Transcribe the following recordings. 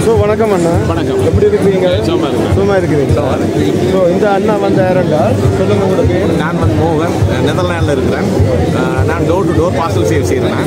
So வணக்கம் அண்ணா வணக்கம். எப்படி இருக்கிறீங்க சும்மா இருக்கேன். சும்மா இருக்கிறீங்களா ஸோ இந்த அண்ணா வந்த யாரண்டா சொல்லுங்க உங்களோட பேர் நான் வந்து மோகன் நெதர்லாண்டில் இருக்கிறேன் அஹ் நான் டோர் டு டோர் பார்சல் சேவ் செய்கிறேன்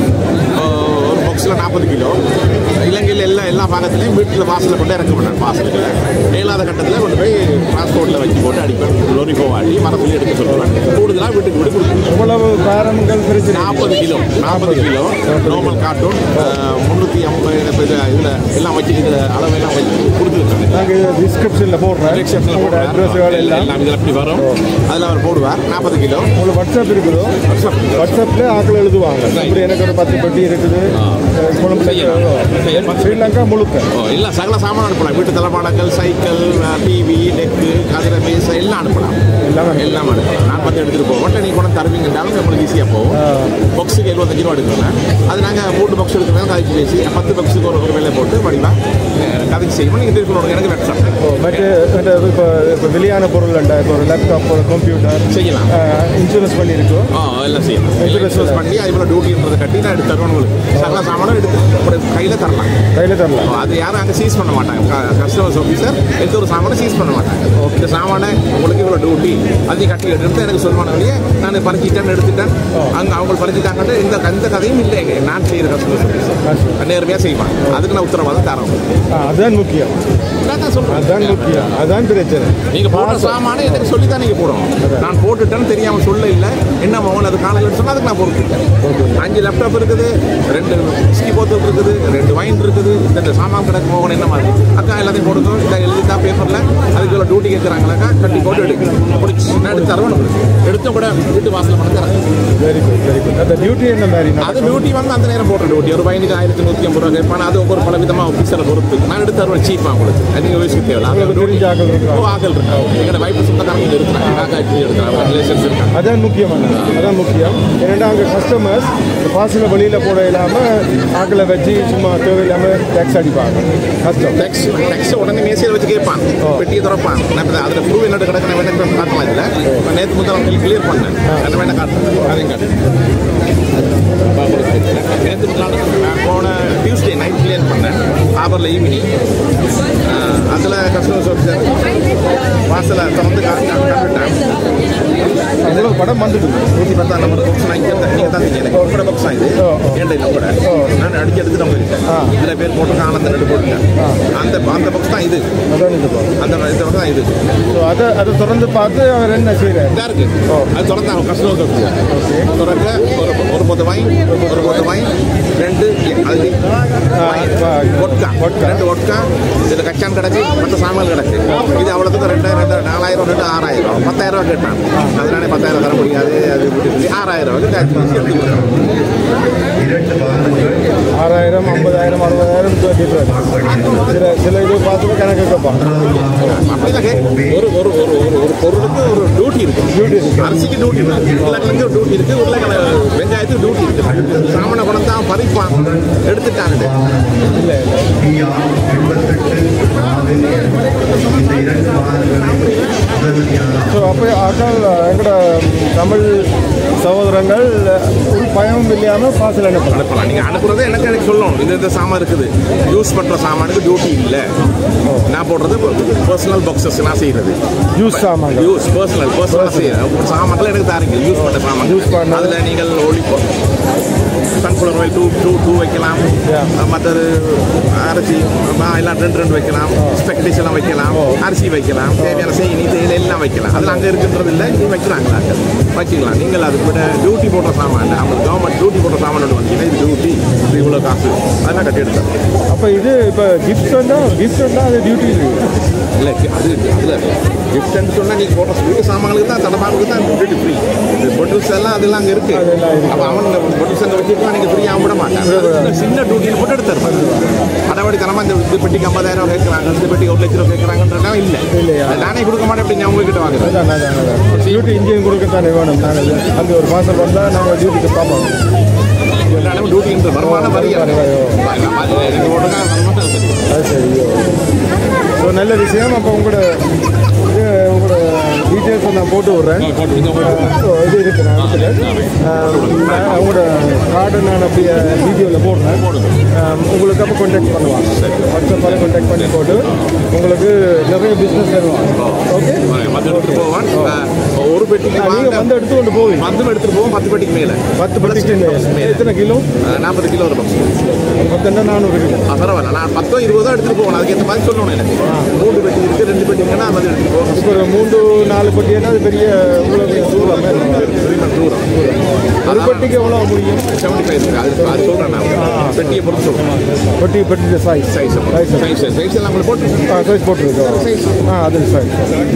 ஒரு பாக்ஸில் நாற்பது கிலோ இலங்கையில் எல்லா எல்லா பாகத்துலையும் வீட்டில் வாசலில் கொண்டு இறக்க மாட்டேன் பார்சலுக்கு ஏழாவது கட்டத்தில் கொண்டு போய் டிரான்ஸ்போர்ட்டில் வச்சு போட்டு அடிப்பேன் லோரி போவாட்டி மர சொல்லி எடுக்க சொல்லுவேன் கூடுதலாக வீட்டுக்கு வீடு கொடுப்பேன் எவ்வளவு காரங்கள் பிரச்சனை நாற்பது கிலோ நாற்பது கிலோ நார்மல் கார்ட்டூன் முந்நூற்றி ஐம்பது இதில் எல்லாம் வச்சு இதில் அளவெல்லாம் வச்சு கொடுத்துருக்காங்க நாங்கள் இது டிஸ்கிரிப்ஷனில் போடுறேன் டிஸ்கிரிப்ஷனில் உங்களோட அட்ரஸ்கள் எல்லாம் எல்லாம் இதில் அப்படி வரும் அதில் அவர் போடுவார் நாற்பது கிலோ உங்களுக்கு வாட்ஸ்அப் இருக்குதோ வாட்ஸ்அப்பில் ஆக்கள் எழுதுவாங்க இப்படி எனக்கு ஒரு பத்து பெட்டி இருக்குது அஹ் குழம்புல செய்யலாம். ஸ்ரீலங்கா முழுக்க ஓ எல்லாம் சகல சாமான் அனுப்பலாம் வீட்டு தளபாடங்கள் சைக்கிள் டிவி டெக்கு கதிரை மேஸ் எல்லாம் அனுப்பலாம் எல்லாமே எல்லாம் அனுப்பலாம் நான் வந்து எடுத்துகிட்டு போவோம் நீங்கள் கூட தருவீங்கன்னாலும் நம்மளுக்கு ஈஸியாக போகும் பாக்ஸுக்கு எழுபத்தஞ்சு ரூபா எடுக்கிறேன் அது நாங்கள் மூணு பாக்ஸ் எடுக்கிறோம் கதைச்சு பேசி பத்து பாக்ஸுக்கு ஒரு ஒரு வேலை போட்டு வடிவாக கதைச்சு செய்வோம் நீங்கள் திருப்பி கொடுங்க. எனக்கு வெப்சைட் ஓ மற்ற மற்ற இப்போ இப்போ வெளியான பொருள் அண்டா இப்போ ஒரு லேப்டாப் ஒரு கம்ப்யூட்டர் செய்யலாம் இன்சூரன்ஸ் பண்ணியிருக்கோம் ஆ எல்லாம் செய்யலாம் இன்சூரன்ஸ் பண்ணி அது போல் டியூட்டின்றதை கட்டி நான் எடுத்து தருவேன் உங்களுக்கு சகல சாமானும் எடுத்து கையில் தரலாம் கையில் தரலாம் அது யாரும் அங்கே சீஸ் பண்ண மாட்டாங்க கஸ்டமர்ஸ் ஆஃபீஸர் எந்த ஒரு சாமானும் சீஸ் பண்ண மாட்டாங்க இந்த சாமானை உங்களுக்கு இவ்வளோ டியூட்டி அதையும் கட்டி எடுத்து எனக்கு சொல்லுவாங்க வழியே நான் பறிச்சிட்டேன் எடுத்துட்டேன் அங்கே அவங்க பறிச்சிட்டாங்கன்ட்டு இந்த எந்த கதையும் இல்லைங்க நான் செய்கிற கஸ்டமர் சர்வீஸ் நேர்மையாக செய்வாங்க அதுக்கு நான் உத்தரவாதம் தரோம் ஆ, அதுதான் முக்கியம் நான் தான் சொல்கிறேன் அதுதான் முக்கியம் அதுதான் பிரச்சனை நீங்க போடுற சாமானை எனக்கு சொல்லி தான் நீங்க போடணும் நான் போட்டுட்டேன்னு தெரியாம சொல்ல இல்லை என்ன மோகன் அது காலையில் சொன்னா அதுக்கு நான் பொறுத்துட்டேன் அஞ்சு லேப்டாப் இருக்குது ரெண்டு விஸ்கி போத்தல் இருக்குது ரெண்டு வைன் இருக்குது இந்த சாமான் கிடக்கு மோகன் என்ன மாதிரி அக்கா எல்லாத்தையும் போடுங்க இல்லை எழுதி தான் பேப்பரில் அதுக்கு இவ்வளோ டியூட்டி கேட்குறாங்களாக்கா கட்டி போட்டு எடுக்கு முடிச்சு நான் எடுத்து தருவேன் உங்களுக்கு. எடுத்தும் கூட வீட்டு வாசல் பண்ணி தரேன் வெரி குட் வெரி குட் அந்த டியூட்டி என்ன மாதிரி அது டியூட்டி வந்து அந்த நேரம் போடுற டியூட்டி ஒரு பையனுக்கு ஆயிரத்தி நூற்றி ஐம்பது ரூபா கேட்பான் அது ஒவ்வொரு பல விதமாக ஆஃபீஸரை பொறுத்து நான் எடுத்து தருவேன் சீப்பாக உங்களுக்கு அது நீங்கள் யோசிக்க தேவையில்ல அது உங்களுக்கு தெரிஞ்ச ஆக்கள் ஓ இருக்காங்க ஆக்கள் இருக்கா எங்களோட வைப்பு சொந்தக்காரங்க இருக்கிறாங்க காக்காச்சி இருக்கிறாங்க ரிலேஷன்ஸ் இருக்காங்க அதான் முக்கியம் அண்ணா. அதான் முக்கியம் ஏன்னா அங்கே கஸ்டமர்ஸ் பாசில் வெளியில் போட இல்லாமல் ஆக்களை வச்சு சும்மா தேவையில்லாமல் டேக்ஸ் அடிப்பாங்க கஷ்டம் டேக்ஸ் டேக்ஸ் உடனே மேசையில் வச்சு கேட்பான் பெட்டியை திறப்பான் நான் இப்போ அதில் ப்ரூவ் என்னோட கிடக்கு நான் வேணா காட்டலாம் இதில் நேற்று முதல் கிளியர் பண்ணேன் அதை வேணா காட்டுறேன் அதையும் காட்டுறேன் நேற்று முதல் நான் போன டியூஸ்டே நைட் கிளியர் பண்ணேன் ஆபரில் ஈவினிங் அதில் கஸ்டமர் சர்வீஸ் வாசலை திறந்து காட்டுட்டேன் அவ்வளோ படம் வந்துடுது நூற்றி பத்தாம் நம்பர் பாக்ஸ் நான் இங்கே நீங்கள் தான் எனக்கு உங்களோட பாக்ஸ் தான் இது ஓ, ஓ. ஏன்டா நம்பர் நான் அடிச்சு எடுத்து நம்ம இருக்கேன் ஆ. இதில் பேர் போட்டு ஆனந்த ரெண்டு போட்டுட்டேன் அந்த அந்த பாக்ஸ் தான் இது அதான் இந்த படம் அந்த இது தான் இது ஸோ அதை அதை திறந்து பார்த்து அவர் என்ன செய்கிறார் இதாக இருக்கு அது திறந்தாங்க கஸ்டமர் திறந்து திறக்க ஒரு ஒரு பொது வாங்கி ஒரு பொது வாங்கி ரெண்டு அது ஒட்கா vodka. ரெண்டு ஒட்கா இதில் கச்சான் கிடக்கு மற்ற சாமான் கிடக்கு இது அவ்வளோத்துக்கு ரெண்டாயிரம் ரெண்டு நாலாயிரம் ரெண்டு ஆறாயிரம் பத்தாயிரம் ரூபா கேட்டான் அதனால பத்தாயிரம் தர முடியாது அது இப்படி சொல்லி ஆறாயிரம் வந்து டேக்ஸ் ஃபீஸ் எடுத்து கொடுக்குறோம். ஆறாயிரம் ஐம்பதாயிரம் அறுபதாயிரம் டிஃப்ரெண்ட் சில சில இது பார்த்து கணக்கு கேட்பான் அப்படிதான் கே- ஒரு ஒரு ஒரு ஒரு ஒரு பொருளுக்கு ஒரு டியூட்டி இருக்கு Duty இருக்கு. அரிசிக்கு டியூட்டி இருக்கு உருளைக்கிழங்கு டியூட்டி இருக்கு உருளைக்கிழங்கு வெங்காயத்துக்கு டியூட்டி இருக்கு சாமனை கொண்டு தான் பறிப்பான் எடுத்துட்டாங்க இல்லை இல்லை ஸோ அப்போ அக்கால் எங்களோட தமிழ் சகோதரங்கள் ஒரு பயமும் இல்லாமல் பாசல் அனுப்பலாம் அனுப்பலாம் நீங்கள் அனுப்புறது எனக்கு எனக்கு சொல்லணும் இது இந்த சாமான் இருக்குது யூஸ் பண்ணுற சாமானுக்கு டியூட்டி இல்லை நான் போடுறது பர்சனல் பாக்ஸஸ் நான் செய்கிறது ஜூஸ் சாமான்கள் யூஸ் பர்சனல் பர்சனல் செய்ய சாமான்கள் எனக்கு தாரீங்க யூஸ் பண்ண சாமான் Use பண்ண- அதில் நீங்கள் ஒளி sunflower oil two two two வைக்கலாம் Yeah. மற்றது அரிசி ஆ, எல்லாம் ரெண்டு ரெண்டு வைக்கலாம் ஸ்பெக்டிஸ் எல்லாம் வைக்கலாம் அரிசி வைக்கலாம் தேவையான செய்தி தேயிலை எல்லாம் வைக்கலாம் அதில் அங்கே இருக்கின்றது இல்லை இங்கே வைக்கிறாங்களா வச்சுக்கலாம் நீங்கள் அதுக்கு விட டியூட்டி போடுற சாமான் அவங்க கவர்மெண்ட் டியூட்டி போடுற சாமான் ஒன்று வந்தீங்கன்னா இது டியூட்டி இது இவ்வளோ காசு அதெல்லாம் கட்டி எடுத்தேன் அப்போ இது இப்போ கிஃப்ட் வந்தால் கிஃப்ட் வந்தால் அது டியூட்டி இருக்கு இல்லை அது அதில் கிஃப்ட்னு சொன்னால் நீங்கள் போடுற வீட்டு சாமான்களுக்கு தான் தடமானுக்கு தான் டியூட்டி ஃப்ரீ இந்த பொட்டில்ஸ் எல்லாம் அதெல்லாம் அங்கே இருக்குது அதெல்லாம் இருக்கு. அப்போ அவன் பொட்டில்ஸ் அங்கே வச்சுக்கலாம் நீங்கள் ஃப்ரீயாக விட மாட்டான் அது சின்ன டியூட்டியில் போட்டு எடுத்துருப்பாங்க அடவடி தரமாக இந்த இந்த பெட்டிக்கு ஐம்பதாயிரம் ரூபா கேட்குறாங்க இந்த பெட்டிக்கு ஒரு லட்ச ரூபா கேட்குறாங்கன்றா இல்லை இல்லையா? நானே கொடுக்க மாட்டேன் அப்படி நான் உங்ககிட்ட வாங்குறேன் அதான் அதான் அதான் டியூட்டி இங்கேயும் கொடுக்கத்தானே வேணும் நாங்கள் அந்த ஒரு மாதம் வந்தால் நாங்கள் டியூட்டிக்கு பார்ப்போம் எல்லாரும் டியூட்டின்ற வருமானம் வரி வரி, வரி, வரி. எனக்கு போடுங்க வருமானம் வரி. அது சரி ஸோ நல்ல விஷயம் அப்போ உங்களோட இது உங்களோட டீட்டெயில்ஸை நம்பர் நான் போட்டு விட்றேன் போட்டு இந்த ஸோ இது இருக்கு நான் எடுத்துக்கிறேன். ஆஹ் நான் உங்களோட கார்டை நான் அப்படியே வீடியோவில் போடுறேன் ஆஹ் உங்களுக்கு அப்போ கான்டாக்ட் பண்ணுவாங்க வாட்ஸ்அப்பால் கான்டாக்ட் பண்ணி போட்டு உங்களுக்கு நிறைய பிஸ்னஸ் தருவாங்க ஓகே மற்ற எடுத்துட்டு போவான் அஹ், ஒரு பெட்டிக்கு நீங்கள் வாங்க வந்து எடுத்து கொண்டு போவீங்க மந்தும் எடுத்துட்டு போவோம் பத்து பெட்டிக்கு மேலே பத்து பத்துக்கு எத்தனை கிலோ நாற்பது கிலோ இருக்கும் பத்தெண்டா நானூறு கிலோ ஆ, பரவாயில்ல நான் பத்தோ இருபதோ எடுத்துட்டு போகணும் அதுக்கு ஏற்ற மாதிரி சொல்லணும் எனக்கு மூணு பெட்டி இருக்கு ரெண்டு பெட்டி இருக்குன்னா அது எடுத்துட்டு போகணும் இப்போ ஒரு மூன்று நாலு பட்டியன்னா அது பெரிய இவ்வளோ பெரிய தூரம் பெரிய தூரம் ஒரு பட்டிக்கு எவ்வளோ முடியும் செவன்டி ஃபைவ் இருக்கு அது அது சொல்கிறேன் நான் பெட்டியை பொறுத்து சொல்கிறேன் பட்டி பட்டி size size size size size எல்லாம் நம்மளுக்கு போட்டு ஆ சைஸ் போட்டுருக்கோம் ஆ அது size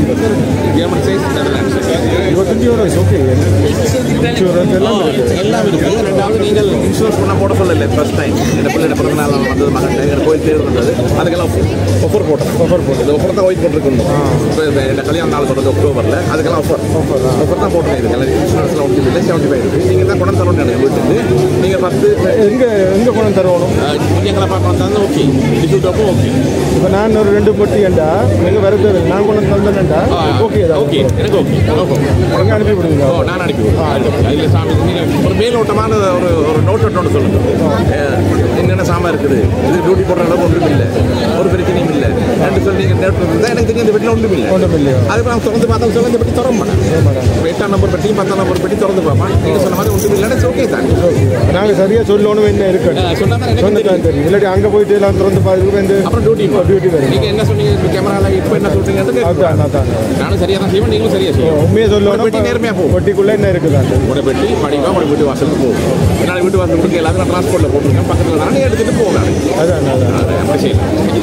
German size Netherland size இருபத்தஞ்சி ரூபா ஓகே இன்சூரன்ஸ் எல்லாம் இருக்கு எல்லாம் இருக்கு ரெண்டாவது நீங்கள் இன்சூரன்ஸ் பண்ண போட சொல்லல ஃபர்ஸ்ட் டைம் இந்த பிள்ளைட பிறந்த நாள் வந்தது மகன் எங்கள் கோயில் தேர்வு வந்தது அதுக்கெல்லாம் ஒஃபர் போட்டேன் Offer போட்டு. இது ஒஃபர் தான் ஒயிட் போட்டுருக்கணும் இப்போ இந்த இந்த கல்யாண நாள் தொடர்ந்து அக்டோபரில் அதுக்கெல்லாம் ஒஃபர் Offer, ஆ. ஒஃபர் தான் போட்டேன் இதுக்கெல்லாம் இன்சூரன்ஸில் ஒன்று இல்லை செவன்ட்டி ஃபைவ் இருக்குது நீங்கள் தான் கொண்டு தரணும் எனக்கு வீட்டுக்கு நீங்கள் ஃபஸ்ட்டு எங்கே எங்கே கொண்டு தருவணும் நீங்கள் எங்களை பார்க்க வந்தாலும் ஓகே டிஸ்ட்ரிக்ட் ஓகே இப்போ நான் ஒரு ரெண்டு பட்டி ஏண்டா நீங்கள் வர தேவை நான் கொண்டு தந்தேன்டா ஓகே தான் ஓகே எனக்கு ஓகே ஓகே உடனே அனுப்பி விடுங்க ஓ நான் அனுப்பி விடுறேன் அதில் சாமி நீங்கள் ஒரு மேலோட்டமான ஒரு ஒரு நோட் ஒன்று சொல்லுங்க அஹ், என்னென்ன சாமான் இருக்குது இது டியூட்டி போடுற அளவு ஒன்றும் இல்லை ஒரு பிரச்சனையும் இல்லை ரெண்டு சொல்லி நீங்கள் நோட் இருந்தால் எனக்கு தெரியும் இந்த வீட்டில் ஒன்றும் இல்லை ஒன்றும் இல்லையா அதுக்கு நான் திறந்து பார்த்தா சொல்ல இந்த பெட்டி திறக்க மாட்டேன் இப்போ எட்டாம் நம்பர் பெட்டி பத்தாம் நம்பர் பெட்டி திறந்து பார்ப்பேன் நீங்கள் சொன்ன மாதிரி ஒன்றும் இல்லைன்னா ஓகே தான் நாங்கள் சரியாக சொல்லணும் என்ன இருக்கு சொன்னால் தான் எனக்கு சொன்ன தெரியும். தான் தெரியும் இல்லாட்டி அங்கே போயிட்டு எல்லாம் திறந்து பார்த்து இந்த அப்புறம் டியூட்டி டியூட்டி வரும் நீங்கள் என்ன சொன்னீங்க கேமராவில் இப்போ என்ன சொல்கிறீங்க அதான் அதான் நானும் சரியாக தான் செய்வேன் நீங்களும் சரியாக செய்வோம் உண்மையை சொல்லணும் பெட்டி நேர்மையா போகும். பெட்டிக்குள்ளே என்ன இருக்குதான் உங்களோட பெட்டி படிப்பா உங்களோட வீட்டு வாசலுக்கு போகும் என்னால் வீட்டு வாசலுக்கு எல்லாரும் நான் டிரான்ஸ்போர்ட்டில் போட்டிருக்கேன் பக்கத்தில் தானே எடுத்துகிட்டு போகலாம் அதான் அதான் அப்படி செய்யலாம் செஞ்சு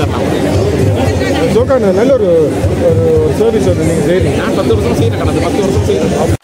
தரலாம் சோக்கா நல்ல ஒரு ஒரு சர்வீஸ் வந்து நீங்கள் செய்றீங்க நான் பத்து வருஷம் செய்கிறேன் கடந்த பத்து வருஷம் செய்கிறேன்